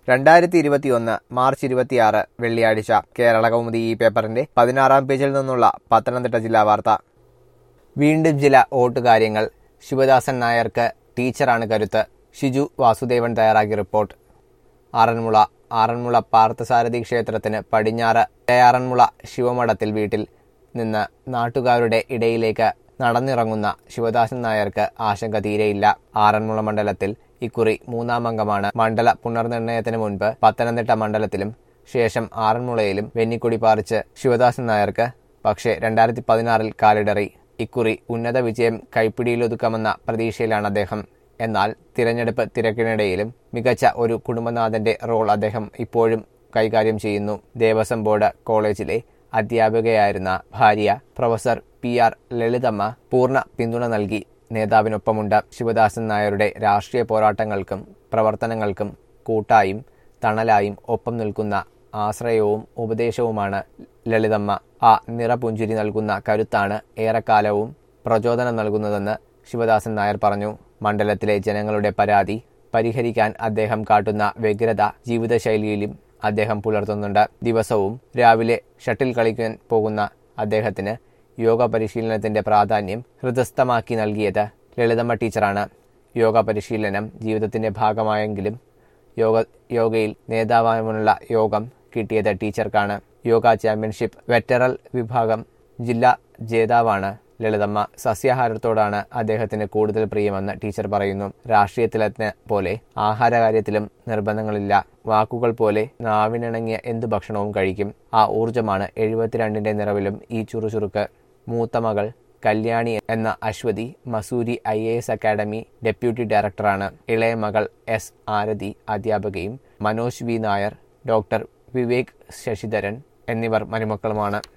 രണ്ടായിരത്തി ഇരുപത്തിയൊന്ന് മാർച്ച് ഇരുപത്തിയാറ് വെള്ളിയാഴ്ച കേരള കൗമുദി ഈ പേപ്പറിന്റെ പതിനാറാം പേജിൽ നിന്നുള്ള പത്തനംതിട്ട ജില്ലാ വാർത്ത വീണ്ടും ചില വോട്ടുകാര്യങ്ങൾ ശിവദാസൻ നായർക്ക് ടീച്ചറാണ് കരുത്ത് ഷിജു വാസുദേവൻ തയ്യാറാക്കിയ റിപ്പോർട്ട് ആറന്മുള ആറന്മുള പാർത്ഥസാരഥി ക്ഷേത്രത്തിന് പടിഞ്ഞാറ് തയ്യാറന്മുള ശിവമഠത്തിൽ വീട്ടിൽ നിന്ന് നാട്ടുകാരുടെ ഇടയിലേക്ക് നടന്നിറങ്ങുന്ന ശിവദാസൻ നായർക്ക് ആശങ്ക തീരെയില്ല ആറന്മുള മണ്ഡലത്തിൽ ഇക്കുറി മൂന്നാം അംഗമാണ് മണ്ഡല പുനർനിർണയത്തിന് മുൻപ് പത്തനംതിട്ട മണ്ഡലത്തിലും ശേഷം ആറന്മുളയിലും വെന്നിക്കൊടി പാറിച്ച് ശിവദാസൻ നായർക്ക് പക്ഷേ രണ്ടായിരത്തി പതിനാറിൽ കാലിടറി ഇക്കുറി ഉന്നത വിജയം കൈപ്പിടിയിലൊതുക്കാമെന്ന പ്രതീക്ഷയിലാണ് അദ്ദേഹം എന്നാൽ തിരഞ്ഞെടുപ്പ് തിരക്കിനിടയിലും മികച്ച ഒരു കുടുംബനാഥന്റെ റോൾ അദ്ദേഹം ഇപ്പോഴും കൈകാര്യം ചെയ്യുന്നു ദേവസ്വം ബോർഡ് കോളേജിലെ അധ്യാപികയായിരുന്ന ഭാര്യ പ്രൊഫസർ പി ആർ ലളിതമ്മ പൂർണ്ണ പിന്തുണ നൽകി നേതാവിനൊപ്പമുണ്ട് ശിവദാസൻ നായരുടെ രാഷ്ട്രീയ പോരാട്ടങ്ങൾക്കും പ്രവർത്തനങ്ങൾക്കും കൂട്ടായും തണലായും ഒപ്പം നിൽക്കുന്ന ആശ്രയവും ഉപദേശവുമാണ് ലളിതമ്മ ആ നിറപുഞ്ചിരി നൽകുന്ന കരുത്താണ് ഏറെക്കാലവും പ്രചോദനം നൽകുന്നതെന്ന് ശിവദാസൻ നായർ പറഞ്ഞു മണ്ഡലത്തിലെ ജനങ്ങളുടെ പരാതി പരിഹരിക്കാൻ അദ്ദേഹം കാട്ടുന്ന വ്യഗ്രത ജീവിതശൈലിയിലും അദ്ദേഹം പുലർത്തുന്നുണ്ട് ദിവസവും രാവിലെ ഷട്ടിൽ കളിക്കാൻ പോകുന്ന അദ്ദേഹത്തിന് യോഗ പരിശീലനത്തിന്റെ പ്രാധാന്യം ഹൃദയസ്ഥമാക്കി നൽകിയത് ലളിതമ്മ ടീച്ചറാണ് യോഗ പരിശീലനം ജീവിതത്തിന്റെ ഭാഗമായെങ്കിലും യോഗ യോഗയിൽ നേതാവാനുള്ള യോഗം കിട്ടിയത് ടീച്ചർക്കാണ് യോഗ ചാമ്പ്യൻഷിപ്പ് വെറ്ററൽ വിഭാഗം ജില്ലാ ജേതാവാണ് ലളിതമ്മ സസ്യാഹാരത്തോടാണ് അദ്ദേഹത്തിന് കൂടുതൽ പ്രിയമെന്ന് ടീച്ചർ പറയുന്നു രാഷ്ട്രീയത്തിലെന്ന പോലെ ആഹാരകാര്യത്തിലും നിർബന്ധങ്ങളില്ല വാക്കുകൾ പോലെ നാവിനിണങ്ങിയ എന്തു ഭക്ഷണവും കഴിക്കും ആ ഊർജമാണ് എഴുപത്തിരണ്ടിന്റെ നിറവിലും ഈ ചുറുചുറുക്ക് മൂത്ത മകൾ കല്യാണി എന്ന Aswathy Mussoorie I A S academy deputy ഡയറക്ടറാണ് ഇളയ മകൾ എസ് ആരതി അധ്യാപകയും മനോജ് വി നായർ ഡോക്ടർ വിവേക് ശശിധരൻ എന്നിവർ മരുമക്കളുമാണ്